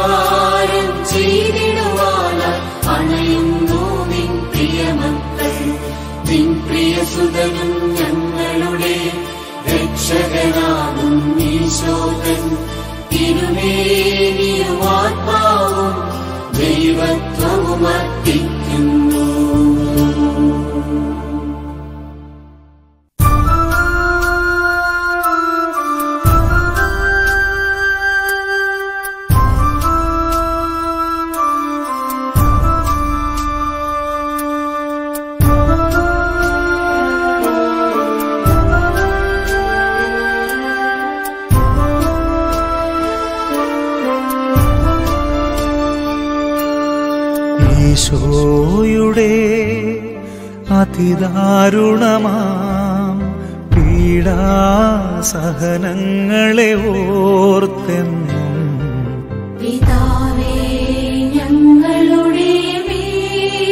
ഉപകാരം ചെയ്തിടുവാനായി അണയുന്നു നിൻ പ്രിയമക്കൾ നിൻ പ്രിയസുതനും ഞങ്ങളുടെ രക്ഷകനാകും ഈശോകൻ തിരുമേനിയും ആത്മാവും ദൈവത്വവും അർപ്പിക്കുന്നു ഈശോയുടെ അതിദാരുണമാം പീഡാസഹനങ്ങളെ ഓർത്തെന്നും പിതാവേ ഞങ്ങളുടെ മേൽ,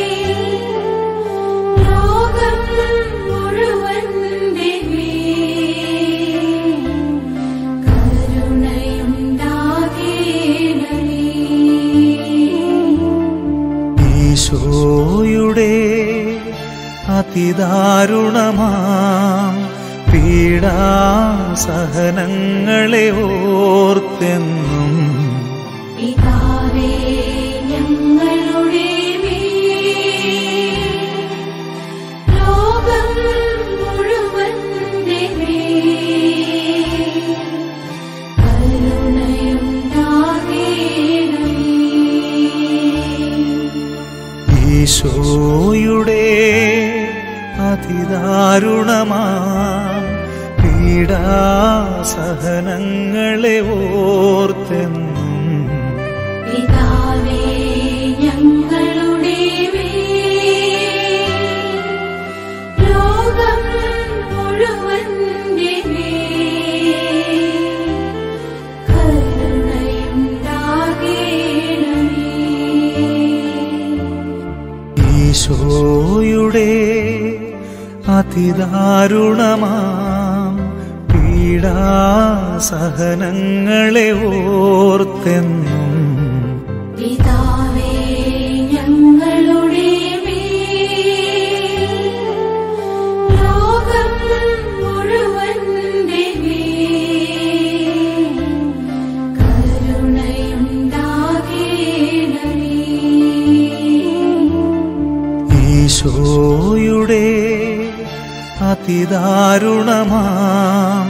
ലോകം മുഴുവന്റെ മേൽ, കരുണയുണ്ടാകേണമേ ഈശോയുടെ അതിദാരുണമാം പീഡാസഹനങ്ങളെ ഓർത്തെന്നും പിതാവേ ഞങ്ങളുടെ മേൽ, ലോകം മുഴുവന്റെ മേൽ, കരുണയുണ്ടാകേണമേ ഈശോയുടെ അതിദാരുണമാം പീഡാസഹനങ്ങളെ ഓർത്തെന്നും പിതാവേ ഞങ്ങളുടെ മേൽ, ലോകം മുഴുവന്റെ മേൽ, കരുണയുണ്ടാകേണമേ ഈശോയുടെ അതിദാരുണമാം പീഡാസഹനങ്ങളെ ഓർത്തെന്നും പിതാവേ ഞങ്ങളുടെ മേൽ, ലോകം മുഴുവന്റെ മേൽ, കരുണയുണ്ടാകേണമേ ഈശോയുടെ അതിദാരുണമാം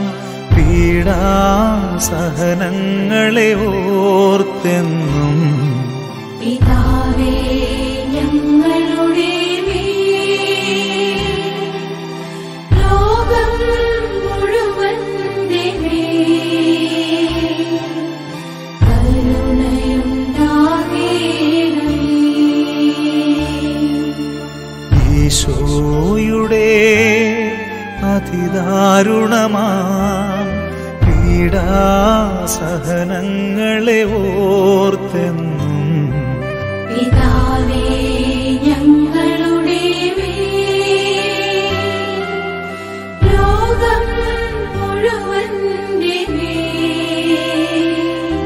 പീഡാസഹനങ്ങളെ ഓർത്തെന്നും പിതാവേ ഞങ്ങളുടെ മേൽ, ലോകം മുഴുവന്റെ മേൽ, കരുണയുണ്ടാകേണമേ ഈശോയുടെ അതിദാരുണമാം പീഡാസഹനങ്ങളെ ഓർത്തെന്നും പിതാവേ ഞങ്ങളുടെ മേൽ, ലോകം മുഴുവന്റെ മേൽ,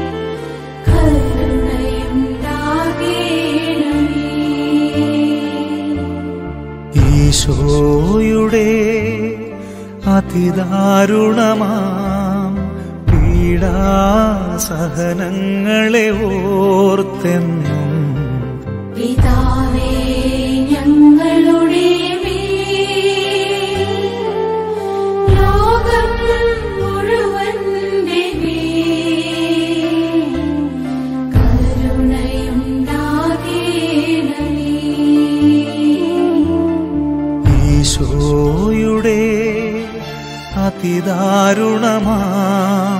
കരുണയുണ്ടാകേണമേ ഈശോയുടെ അതിദാരുണമാം പീഡാസഹനങ്ങളെ ഓർത്തെന്നും പിതാവേ ഞങ്ങളുടെ മേൽ, ലോകം മുഴുവന്റെ മേൽ, കരുണയുണ്ടാകേണമേ ഈശോയുടെ അതിദാരുണമാം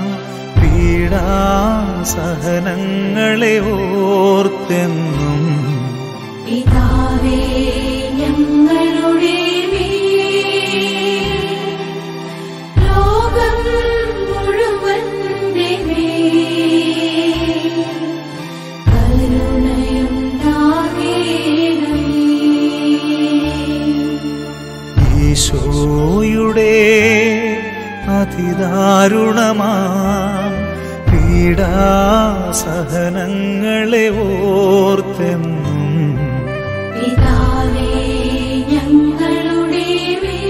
പീഡാസഹനങ്ങളെ ഓർത്തെന്നും പിതാവേ ഞങ്ങളുടെ മേൽ, ലോകം മുഴുവന്റെ മേൽ, കരുണയുണ്ടാകേണമേ ഈശോയുടെ അതിദാരുണമാം പീഡാസഹനങ്ങളെ പീഡാസഹനങ്ങളെ ഓർത്തെന്നും പിതാവേ ഞങ്ങളുടെ മേൽ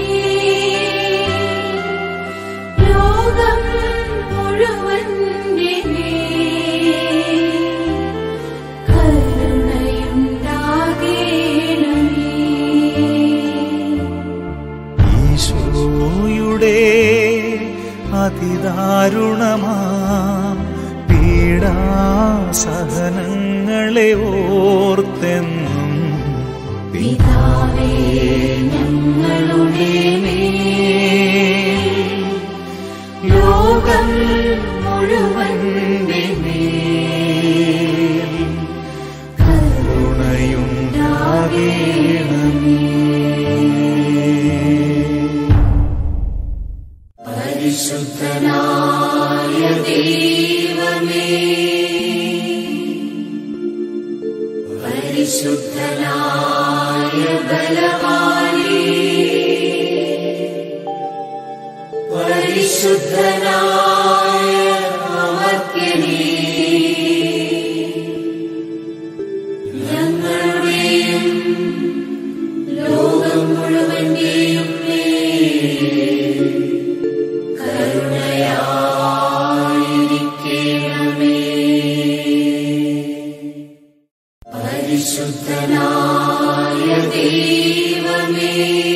ലോകം മുഴുവന്റെ മേൽ കരുണയുണ്ടാകേണമേ ഈശോയുടെ അതിദാരുണമാം പീഡാസഹനങ്ങളെ ഓർത്തെന്നും പിതാവേ ഞങ്ങളുടെ മേൽ ലോകം മുഴുവന്റെ മേൽ കരുണയുണ്ടാകേണമേ പരിശുദ്ധനായ ദൈവമേ പരിശുദ്ധനായ ബലവാനേ പരിശുദ്ധനായ അമർത്യനേ ഞങ്ങളുടെയും ലോകം മുഴുവന്റെയും മേൽ കരുണയായിരിക്കണമേ പരിശുദ്ധനായ ദൈവമേ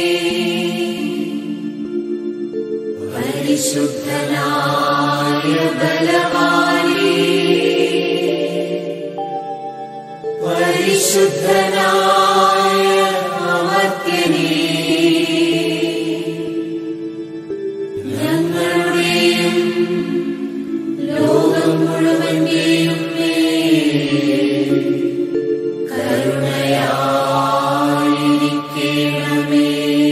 പരിശുദ്ധനായ ബലവാനേ പരിശുദ്ധനായ അമർത്യനേ ഞങ്ങളുടെയും ലോകം മുഴുവന്റെയും മേൽ കരുണയായിരിക്കണമേ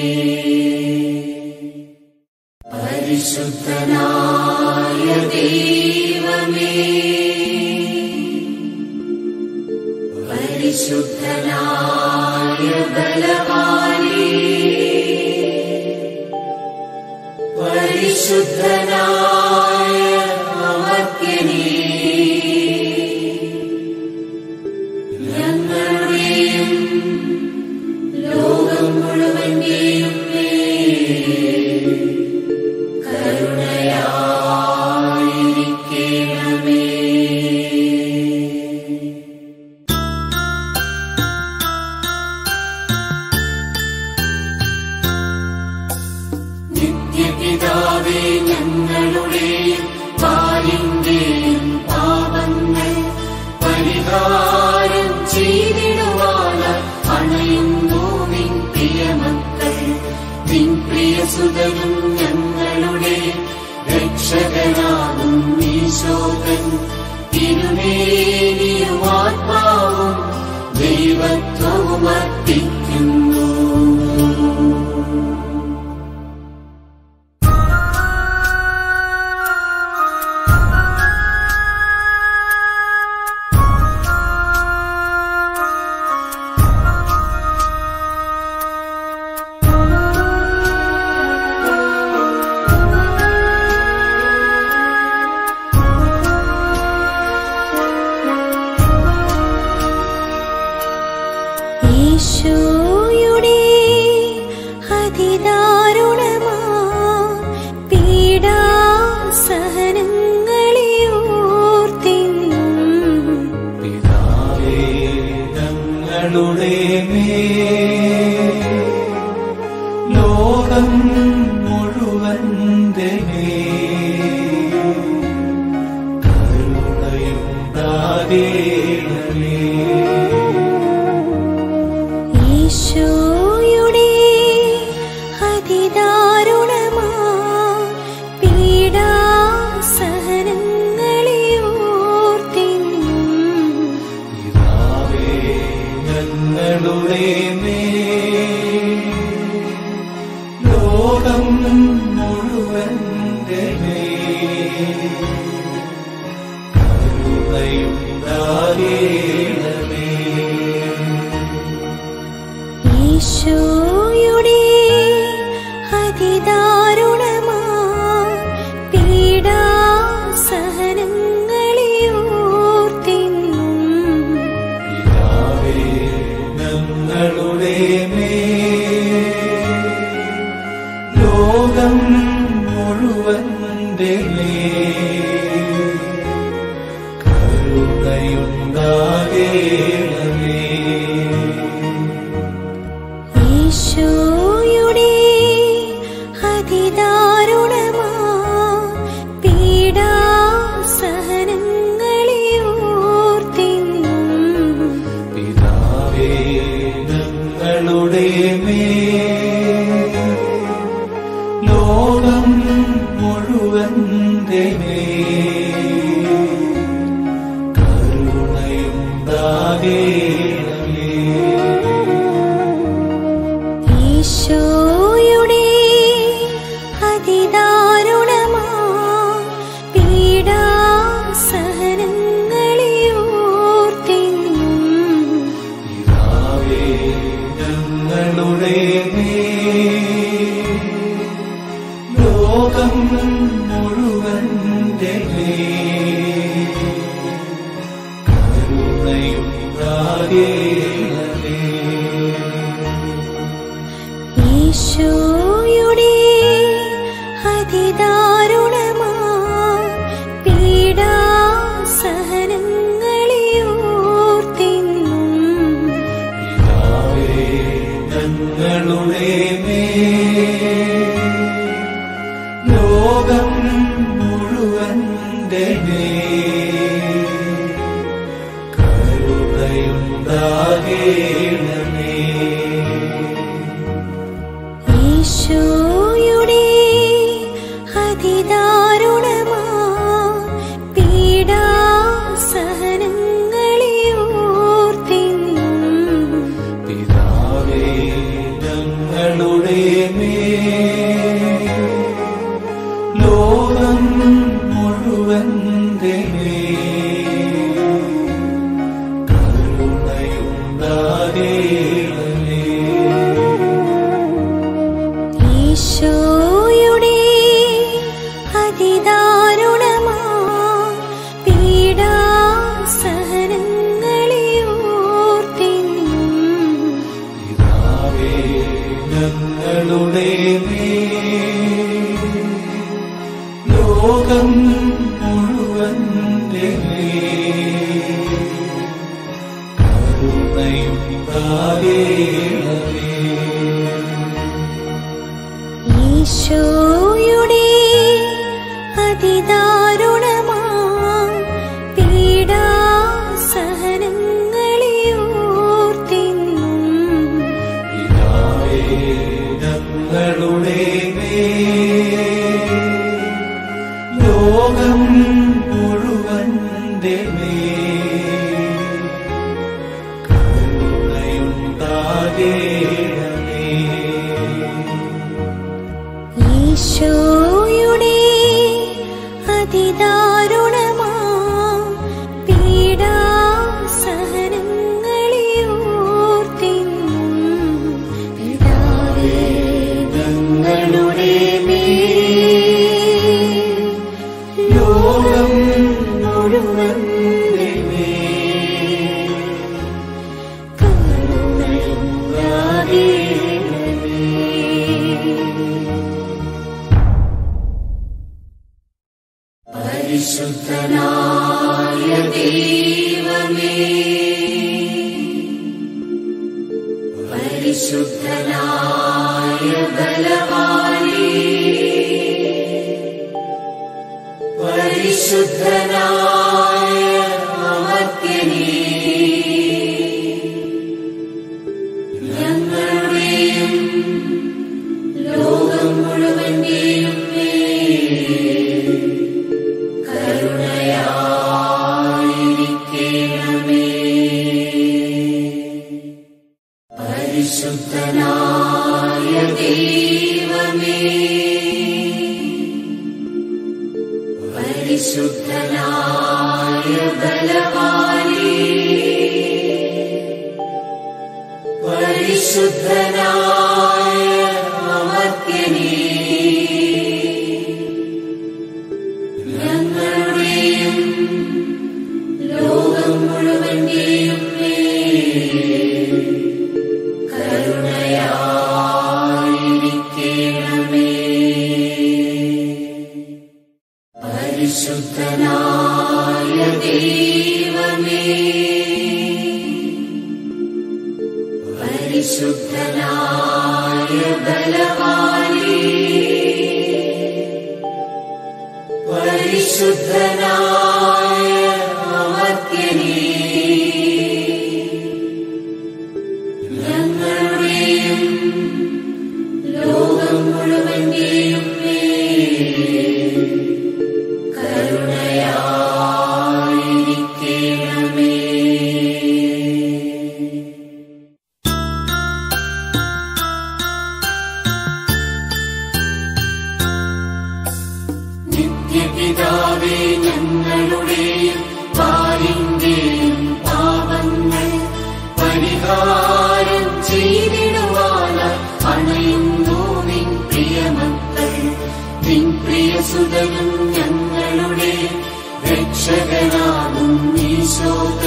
പരിശുദ്ധനായ ദൈവമേ പരിശുദ്ധനായ ബലവാനേ പരിശുദ്ധനായ അമർത്യനേ ഞങ്ങളുടെയും ലോകം മുഴുവന്റെയും മേൽ കരുണയായിരിക്കണമേ നിത്യപിതാവേ ഞങ്ങളുടെയും പാലിന്റെയും പാപങ്ങൾ പരിഹാരം ചെയ്തിടുവാനായി അണയുന്നു നിൻ പ്രിയമക്കൾ നിൻ പ്രിയസുതനും ഞങ്ങളുടെ രക്ഷകനാകും ഈശോകൻ തിരുമേനിയും ആത്മാവും ദൈവത്വവും അർപ്പിക്കുന്നു ഈശോയുടെ അതിദാരുണമാ പീഡാസഹനങ്ങളെ ഓർത്തിന്നും പിതാവേ ഞങ്ങളുടെ മേൽ ലോകം മുഴുവന്റെ മേൽ കരുണയുണ്ടാകേണമേ ഈശോയുടെ അതിദാരുണമാ പീഡാസഹനങ്ങളെ ഓർത്തിന്നും പിതാവേ ഞങ്ങളുടെ മേൽ ലോകം മുഴുവന്റെ മേൽ കരുണയുണ്ടാകേണമേ ഈശോയുടെ അതിദാരുണമാ പീഡാസഹനങ്ങളെ ഓർത്തിന്നും ഈശോയുടെ അതിദാരുണമാ പീഡാസഹനങ്ങളെ ഓർത്തിന്നും പിതാവേ, ഞങ്ങളുടെ മേൽ, ലോകം മുഴുവന്റെ മേൽ, കരുണയുണ്ടാകേണമേ. ഈശോയുടെ അതിദാരുണമാ പീഡാസഹനങ്ങളെ ഓർത്തിന്നും പിതാവേ, ഞങ്ങളുടെ മേൽ, ലോകം മുഴുവന്റെ മേൽ, കരുണയുണ്ടാകേണമേ ഈശോയുടെ അതിദാരുണമാ പീഡാസഹനങ്ങളെ ഓർത്തിന്നും പിതാവേ ഞങ്ങളുടെ മേൽ, ലോകം മുഴുവന്റെ മേൽ, കരുണയുണ്ടാകേണമേ ഈശോയുടെ അതിദാരുണമാ പീഡാസഹനങ്ങളെ ഓർത്തിന്നും പിതാവേ ഞങ്ങളുടെ മേൽ, ലോകം മുഴുവന്റെ മേൽ, കരുണയുണ്ടാകേണമേ ഈശോയുടെ അതിദാരുണമാ പീഡാസഹനങ്ങളെ ഓർത്തിന്നും പിതാവേ ഞങ്ങളുടെ മേൽ, ലോകം മുഴുവന്റെ മേൽ, കരുണയുണ്ടാകേണമേ ഈശോയുടെ അതിദാരുണമാ പീഡാസഹനങ്ങളെ ഓർത്തിന്നും പിതാവേ ഞങ്ങളുടെ മേൽ ലോകം മുഴുവന്റെ മേൽ, പരിശുദ്ധനായ ദൈവമേ പരിശുദ്ധനായ ബലവാനേ പരിശുദ്ധനായ അമർത്യനേ ഞങ്ങളുടെയും ലോകം മുഴുവന്റെയും മേൽ കരുണയായിരിക്കണമേ പരിശുദ്ധനായ ദൈവമേ പരിശുദ്ധനായ ബലവാനേ പരിശുദ്ധനായ അമർത്യനേ ഞങ്ങളുടെയും ലോകം മുഴുവന്റെയും മേൽ കരുണയായിരിക്കണമേ പരിശുദ്ധനായ ദൈവമേ പരിശുദ്ധനായ ബലവാനേ പരിശുദ്ധനായ അമർത്യനേ ഞങ്ങളുടെയും ലോകം മുഴുവന്റെയും മേൽ കരുണയായിരിക്കണമേ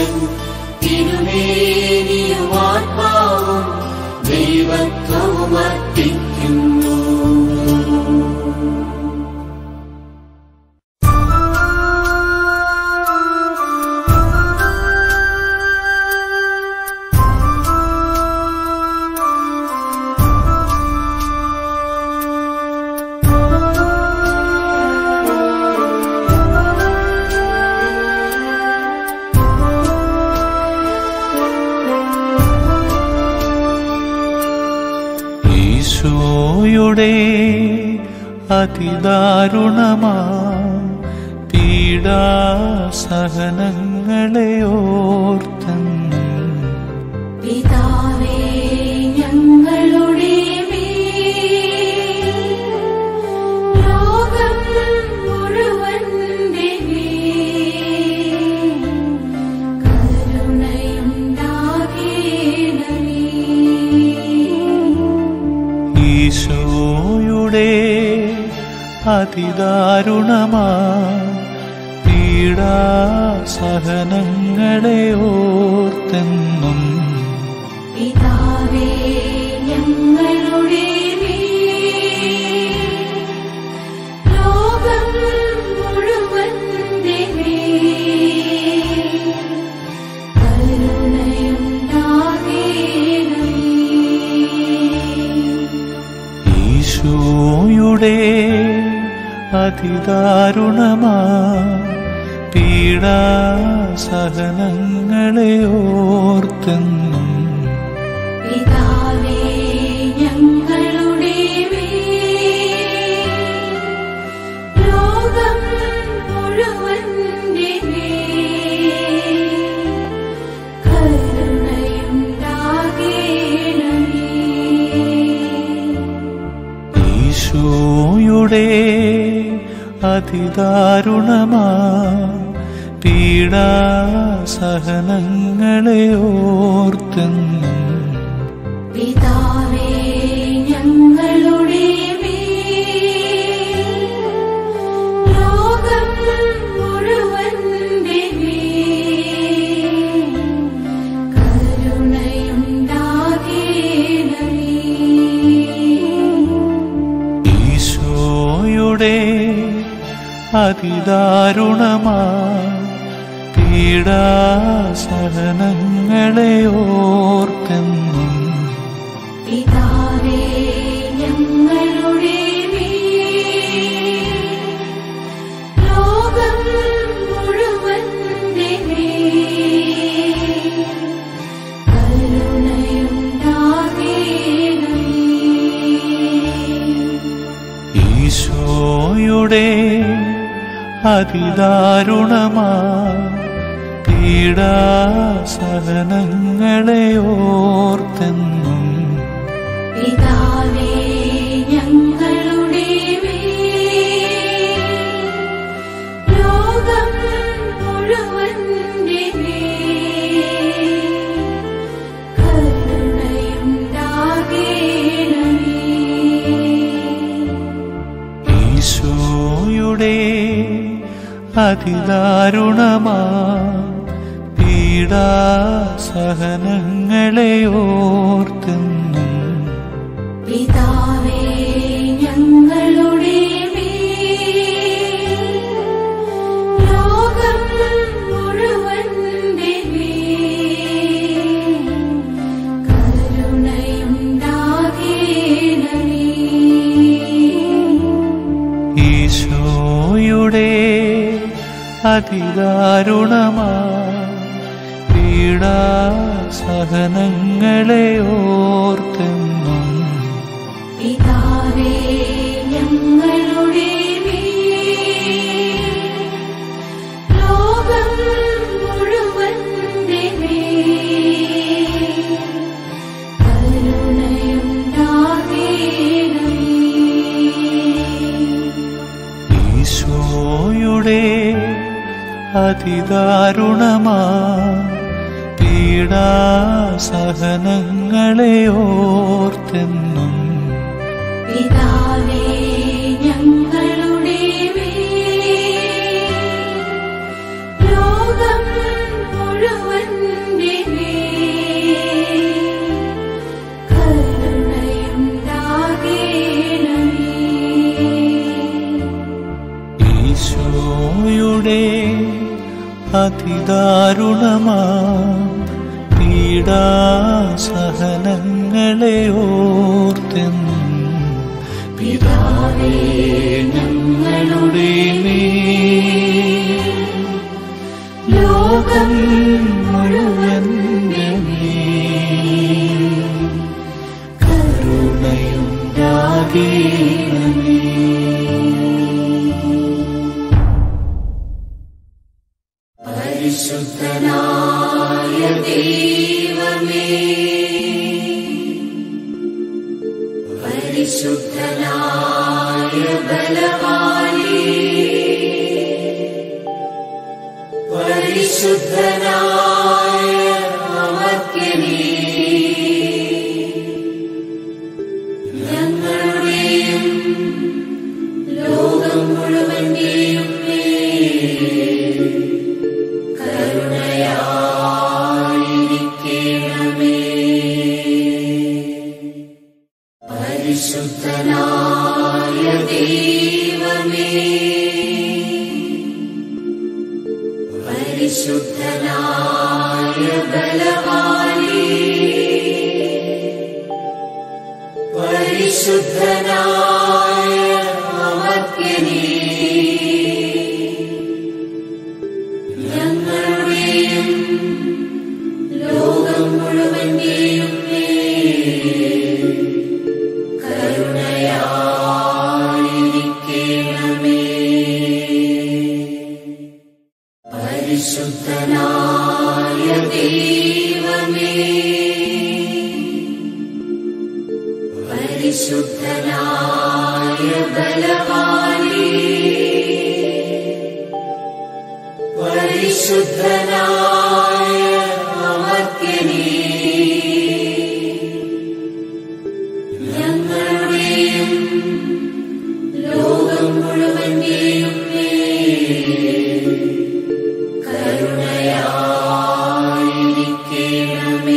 പുത്രൻ തിരുമേനിയും ആത്മാവും ദൈവത്വവും അർപ്പിക്കുന്നു ഈശോയുടെ അതിദാരുണമാ പീഡാസഹനങ്ങളെ ഓർത്തെന്നും പിതാവേ ഞങ്ങളുടെ മേൽ ലോകം മുഴുവന്റെ മേൽ കരുണയുണ്ടാകേണമേ ഈശോയുടെ അതിദാരുണമാ പീഡാസഹനങ്ങളെ ഓർത്തെന്നും പിതാവേ ഞങ്ങളുടെ മേൽ ലോകം മുഴുവന്റെ മേൽ കരുണയുണ്ടാകേണമേ ഈശോയുടെ അതിദാരുണമാ പീഡാസഹനങ്ങളെ ഓർത്തെന്നും പിതാവേ ഞങ്ങളുടെ മേൽ ലോകം മുഴുവന്റെ മേൽ കരുണയുണ്ടാകേണമേ ഈശോയുടെ അതിദാരുണമാ പീഡാസഹനങ്ങളെ ഓർത്തെന്നും പിതാവേ ഞങ്ങളുടെ മേൽ ലോകം മുഴുവന്റെ മേൽ കരുണയുണ്ടാകേണമേ ഈശോയുടെ അതിദാരുണമാ പീഡാസഹനങ്ങളെ ഓർത്തെന്നും പിതാവേ ഞങ്ങളുടെ മേൽ ലോകം മുഴുവന്റെ മേൽ കരുണയുണ്ടാകേണമേ ഈശോയുടെ അതിദാരുണമാ പീഡാസഹനങ്ങളെ ഓർത്തെന്നും പിതാവേ ഞങ്ങളുടെ മേൽ ലോകം മുഴുവന്റെ മേൽ കരുണയുണ്ടാകേണമേ ഈശോയുടെ അതിദാരുണമാ പീഡാസഹനങ്ങളെ ഓർത്തെന്നും പിതാവേ ഞങ്ങളുടെ മേൽ ലോകം മുഴുവന്റെ മേൽ കരുണയുണ്ടാകേണമേ ഈശോയുടെ അതിദാരുണമാ പീഡാസഹനങ്ങളെ ഓർത്തെന്നും പിതാവേ ഞങ്ങളുടെ മേൽ ലോകം മുഴുവന്റെ മേൽ കരുണയുണ്ടാകേണമേ ഈശോയുടെ അതിദാരുണമാ പീഡാസഹനങ്ങളെ ഓർത്തെന്നും പിതാവേ ഞങ്ങളുടെ മേൽ ലോകം മുഴുവൻ അതിദാരുണമാ പീഡാസഹനങ്ങളെ ഓർത്തെന്നും പിതാവേ ഞങ്ങളുടെ മേൽ ലോകം മുഴുവൻ കരുണയുണ്ടാകേണമേ പരിശുദ്ധനായ ദൈവമേ പരിശുദ്ധനായ ബലവാനേ പരിശുദ്ധനായ അമർത്യനേ ഞങ്ങളുടെയും ലോകം മുഴുവന്റെയും മേൽ കരുണയായിരിക്കണമേ പരിശുദ്ധനായ ദൈവമേ പരിശുദ്ധനായ ബലവാനേ പരിശുദ്ധനായ അമർത്യനേ ഞങ്ങളുടെയും ലോകം മുഴുവന്റെയും മേൽ കരുണയായിരിക്കണമേ പരിശുദ്ധനായ ദൈവമേ പരിശുദ്ധനായ ബലവാനേ പരിശുദ്ധനായ അമർത്യനേ ഞങ്ങളുടെയും ലോകം മുഴുവന്റെയും മേൽ കരുണയായിരിക്കണമേ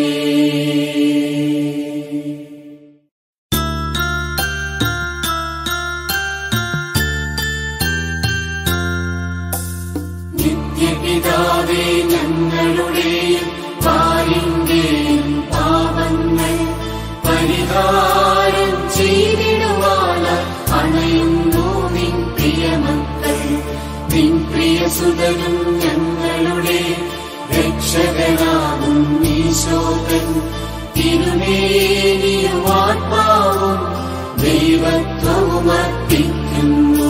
നിത്യപിതാവേ ഞങ്ങളുടെയും പാലിന്റെയും പാപങ്ങൾ പരിഹാരം ചെയ്തിടുവാന അണയുന്നു നിൻ പ്രിയമക്കൾ നിൻ പ്രിയസുതനും ഞങ്ങളുടെ രക്ഷകനാകും ഈശോകൻ തിരുമേനിയും ആത്മാവും ദൈവത്വവും അർപ്പിക്കുന്നു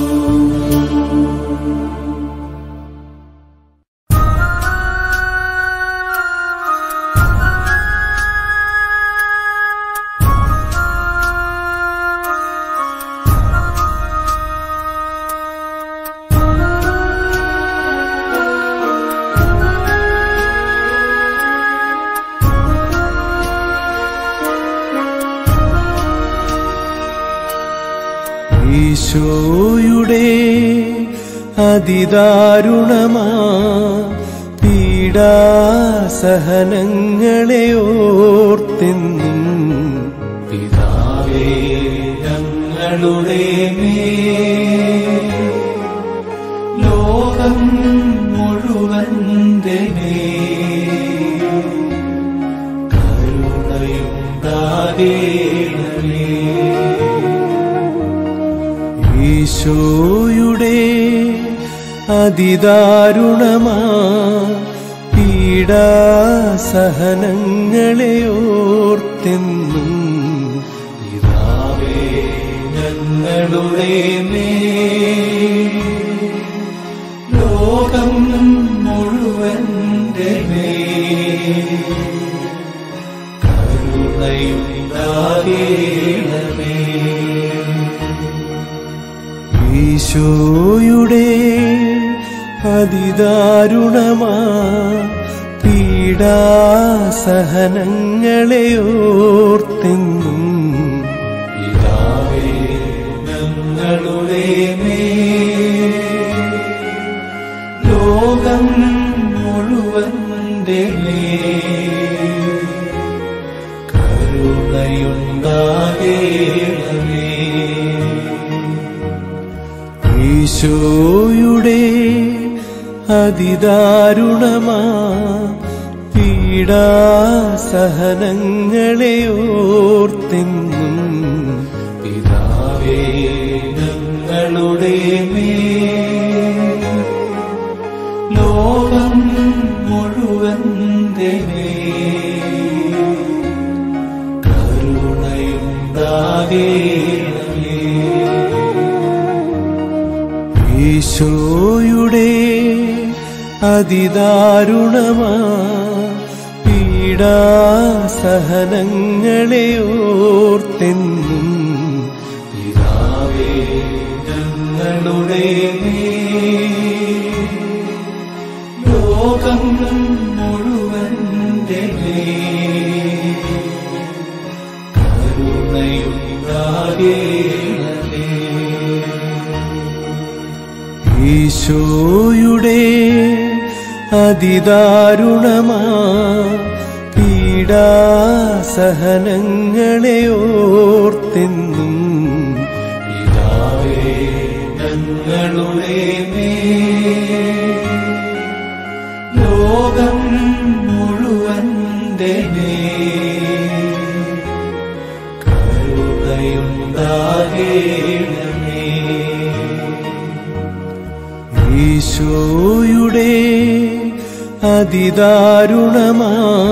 ഈശോയുടെ അതിദാരുണമാ പീഡാസഹനങ്ങളെ ഓർത്തെന്നും പിതാവേ ഞങ്ങളുടെ മേൽ ലോകം മുഴുവന്റെ മേൽ കരുണയുണ്ടാകേണമേ ഈശോയുടെ അതിദാരുണമാ പീഡാസഹനങ്ങളെ ഓർത്തെന്നും പിതാവേ ഞങ്ങളുടെ മേൽ ലോകം മുഴുവന്റെ മേൽ കരുണയുണ്ടാകേണമേ ഈശോയുടെ അതിദാരുണമാ പീഡാസഹനങ്ങളെ ഓർത്തെന്നും പിതാവേ ഞങ്ങളുടെ മേൽ ലോകം മുഴുവന്റെ മേൽ കരുണയുണ്ടാകേണമേ ഈശോയുടെ അതിദാരുണമാ പീഡാസഹനങ്ങളെ ഓർത്തെന്നും പിതാവേ ഞങ്ങളുടെ മേൽ ലോകം മുഴുവന്റെ മേൽ കരുണയുണ്ടാകേണമേ ഈശോയുടെ അതിദാരുണമാ പീഡാസഹനങ്ങളെ ഓർത്തെന്നും പിതാവേ ഞങ്ങളുടെ മേൽ ലോകം മുഴുവന്റെ മേൽ കരുണയുണ്ടാകേണമേ ഈശോയുടെ അതിദാരുണമാ പീഡാസഹനങ്ങളെ ഓർത്തെന്നും പിതാവേ ഞങ്ങളുടെ മേൽ ലോകം മുഴുവന്റെ മേൽ കരുണയുണ്ടാകേണമേ ഈശോയുടെ അതിദാരുണമാ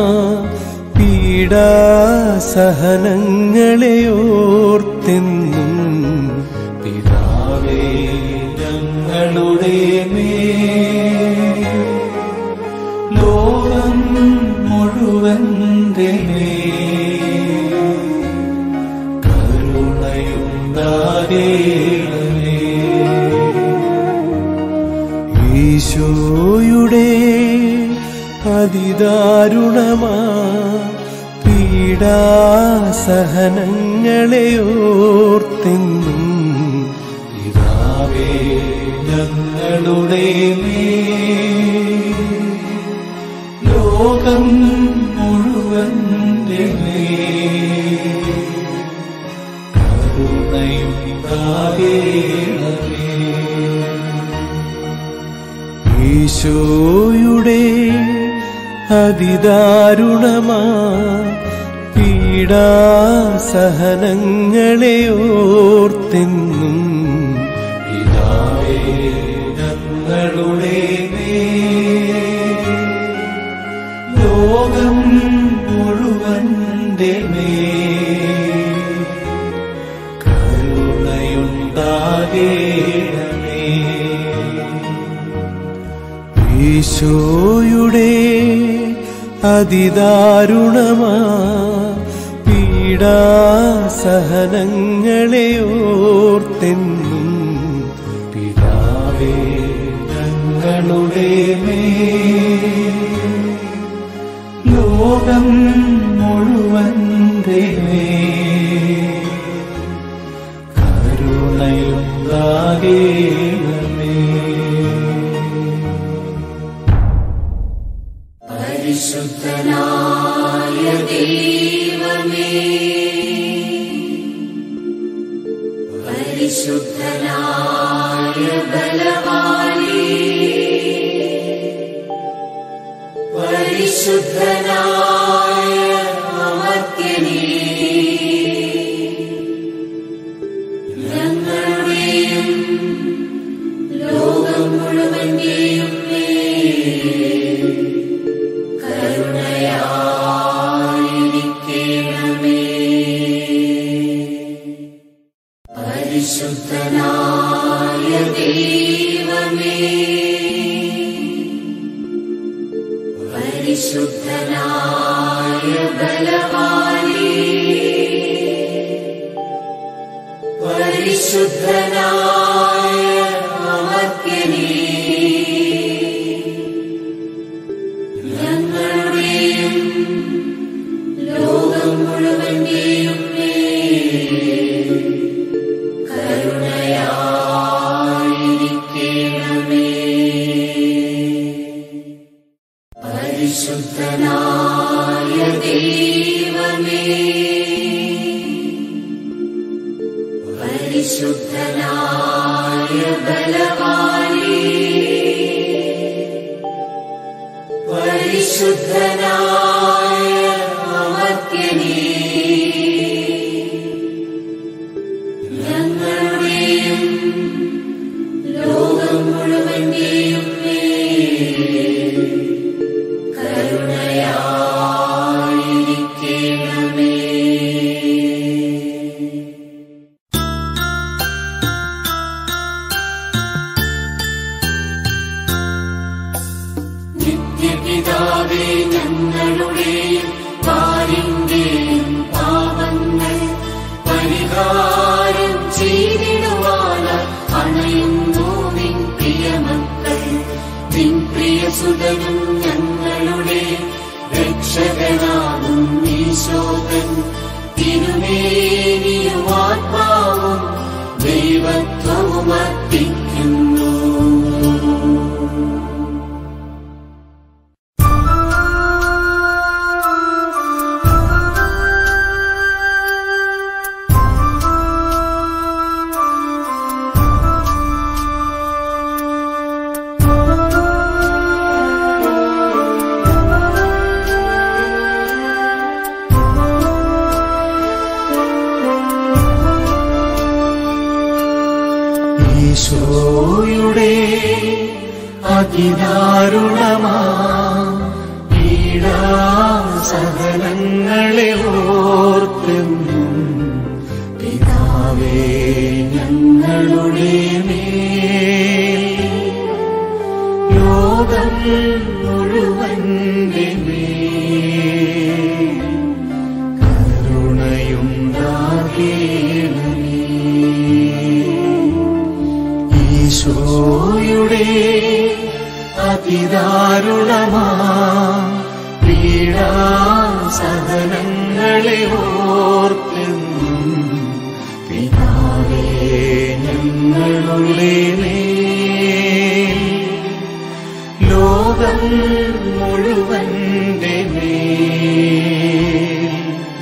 പീഡാസഹനങ്ങളെ ഓർത്തെന്നും പിതാവേ ഞങ്ങളുടെ മേൽ ലോകം മുഴുവന്റെ മേൽ കരുണയുണ്ടാകേണമേ ഈശോയുടെ അതിദാരുണമാ പീഡാസഹനങ്ങളെ ഓർത്തെന്നും പിതാവേ ഞങ്ങളുടെ മേൽ ലോകം മുഴുവന്റെ മേൽ കരുണയുണ്ടാകേണമേ ഈശോയുടെ അതിദാരുണമാ പീഡാസഹനങ്ങളെ ഓർത്തെന്നും പിതാവേ ഞങ്ങളുടെ മേൽ ലോകം മുഴുവന്റെ മേൽ കരുണയുണ്ടാകേണമേ ഈശോയുടെ അതിദാരുണമാ പീഡാസഹനങ്ങളെ ഓർത്തെന്നും പിതാവേ ഞങ്ങളുടെ മേൽ ലോകം മുഴുവന്റെ മേൽ കരുണയുണ്ടാകേണമേ പരിശുദ്ധനായ ദൈവമേ പരിശുദ്ധനായ ബലവാനേ പരിശുദ്ധനായ അമർത്യനേ ഞങ്ങളുടെയും ലോകം മുഴുവന്റെയും മേൽ കരുണയായിരിക്കണമേ പരിശുദ്ധനായ ദൈവമേ പരിശുദ്ധനായ ബലവാനേ പരിശുദ്ധനായ അമർത്യനേ ഞങ്ങളുടെയും ലോകം മുഴുവന്റെയും മേൽ കരുണയായിരിക്കണമേ പരിശുദ്ധനായ ദൈവമേ പരിശുദ്ധനായ പരിശുദ്ധനായ ബലവാനേ പരിശുദ്ധനായ അമർത്യനേ ഞങ്ങളുടെയും ലോകം മുഴുവന്റെയും മേൽ കരുണയായിരിക്കണമേ പരിശുദ്ധനായ ദൈവമേ പരിശുദ്ധനായ ബലവാനേ പരിശുദ്ധനായ അമർത്യനേ ഞങ്ങളുടെയും പരിശുദ്ധനായ അമർത്യനേ ഞങ്ങളുടെയും ലോകം മുഴുവന്റെയും മേൽ കരുണയായിരിക്കണമേ നിത്യപിതാവേ ഞങ്ങളുടെയും പാലിന്റെയും പാപങ്ങൾ പരിഹാരം ചെയ്തിടുവാന അണയുന്നു നിൻ പ്രിയമക്കൾ നിൻ പ്രിയസുതനും ഞങ്ങളുടെ രക്ഷകനാകും ഈശോകൻ തിരുമേനിയും ആത്മാവും ദൈവത്വവും അർപ്പിക്കുന്നു ഈശോയുടെ അതിദാരുണമാ പീഡാസഹനങ്ങളെ ഓർത്തെന്നും പിതാവേ ഞങ്ങളുടെ മേൽ ലോകം മുഴുവന്റെ മേൽ കരുണയുണ്ടാകേണമേ ഈശോയുടെ അതിദാരുണമാ പീഡാസഹനങ്ങളെ ഓർത്തെന്നും പിതാവേ ഞങ്ങളുടെ മേൽ ലോകം മുഴുവന്റെ മേൽ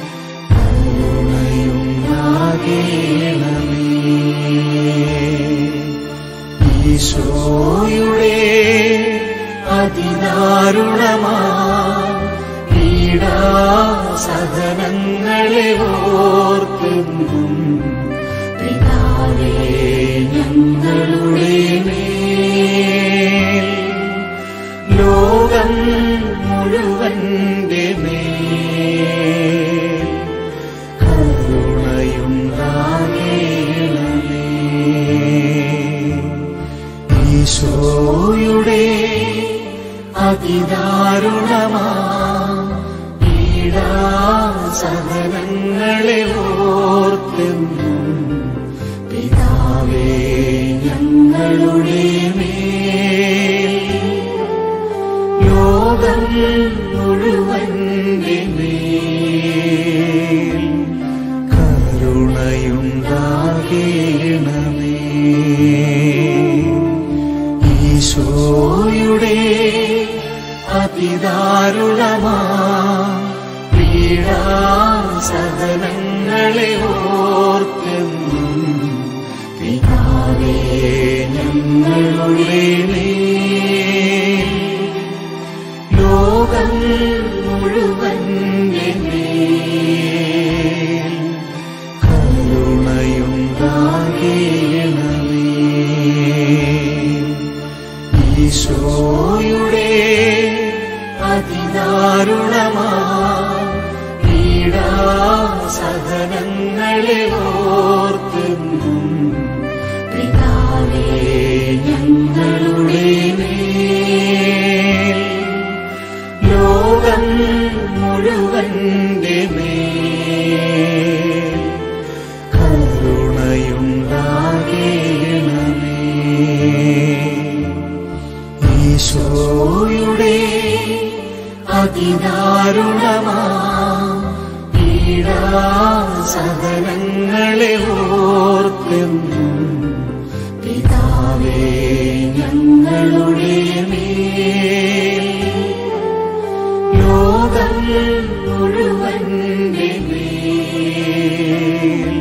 കരുണയുണ്ടാകേണമേ ഈശോയുടെ അതിദാരുണമാ പീഡാസഹനങ്ങളെ ഓർത്തെന്നും പിതാവേ ഞങ്ങളുടെ മേൽ ലോകം മുഴുവന്റെ മേൽ കരുണയുണ്ടാകേണമേ ഈശോയുടെ അതിദാരുണമാ പീഡാസഹനങ്ങളെ ഓർത്തെന്നും പിതാവേ ഞങ്ങളുടെ മേൽ ലോകം മുഴുവന്റെ മേൽ കരുണയുണ്ടാകേണമേ ഈശോയുടെ അതിദാരുണമാ പീഡാസഹനങ്ങളെ ഓർത്തെന്നും പിതാവേ ഞങ്ങളുടെ മേൽ ലോകം മുഴുവന്റെ മേൽ കരുണയുണ്ടാകേണമേ ഈശോയുടെ അതിദാരുണമാ പീഡാസഹനങ്ങളെ ഓർത്തെന്നും പിതാവേ ഞങ്ങളുടെ മേൽ ലോകം മുഴുവന്റെ മേൽ കരുണയുണ്ടാകേണമേ ഈശോയുടെ അതിദാരുണമാ പീഡാസഹനങ്ങളെ ഓർത്തെന്നും പിതാവേ ഞങ്ങളുടെ മേൽ ലോകം മുഴുവന്റെ മേൽ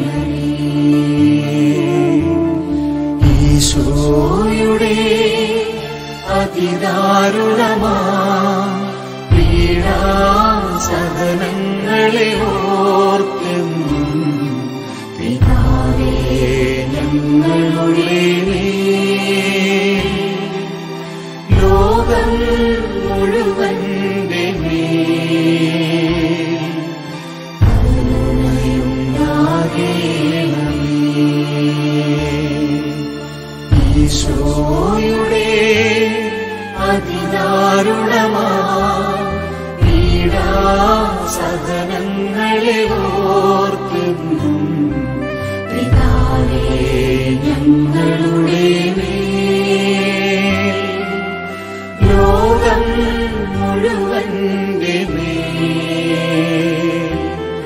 കരുണയുണ്ടാകേണമേ ഈശോയുടെ അതിദാരുണമാ പീഡാസഹനങ്ങളെ ഓർത്തെന്നും പിതാവേ ഞങ്ങളുടെ മേൽ ലോകം മുഴുവന്റെ മേൽ കരുണയുണ്ടാകേണമേ. ഈശോയുടെ അതിദാരുണമാ പീഡാസഹനങ്ങളെ ഓർക്കുന്നു പിതാവേ ഞങ്ങളുടെ മേൽ ലോകം മുഴുവന്റെ മേൽ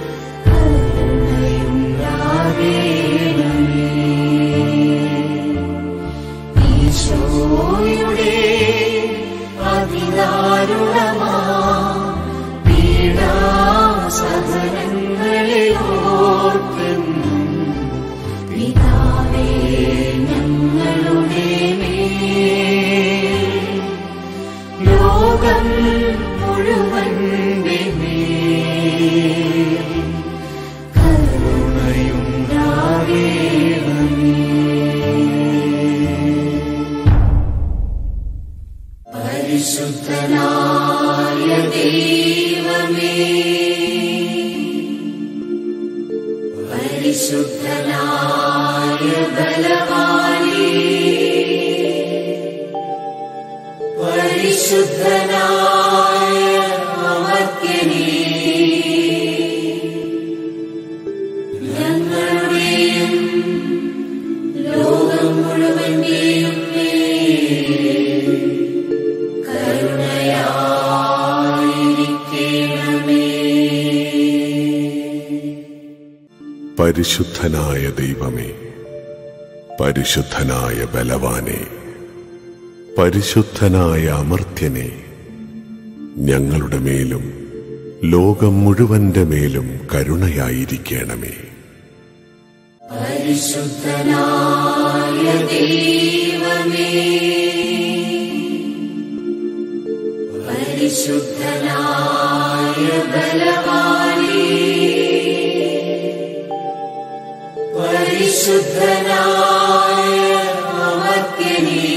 കരുണയുണ്ടാകേണമേ. ഈശോയുടെ അതിദാരുണമാ പീഡാസഹനങ്ങളെ ഓർക്കുന്നു പിതാവേ ഞങ്ങളുടെ മേൽ ലോകം മുഴുവന്റെ മേൽ കരുണയുണ്ടാകേണമേ പരിശുദ്ധനായ ദൈവമേ പരിശുദ്ധനായ ബലവാനേ പരിശുദ്ധനായ അമർത്യനേ ഞങ്ങളുടെയും ലോകം മുഴുവന്റെയും മേൽ കരുണയായിരിക്കണമേ പരിശുദ്ധനായ ദൈവമേ പരിശുദ്ധനായ ബലവാനെ പരിശുദ്ധനായ അമർത്യനെ ഞങ്ങളുടെ മേലും ലോകം മുഴുവന്റെ മേലും കരുണയായിരിക്കണമേ പരിശുദ്ധനായ ദൈവമേ പരിശുദ്ധനായ ബലവാനേ പരിശുദ്ധനായ അമർത്യനേ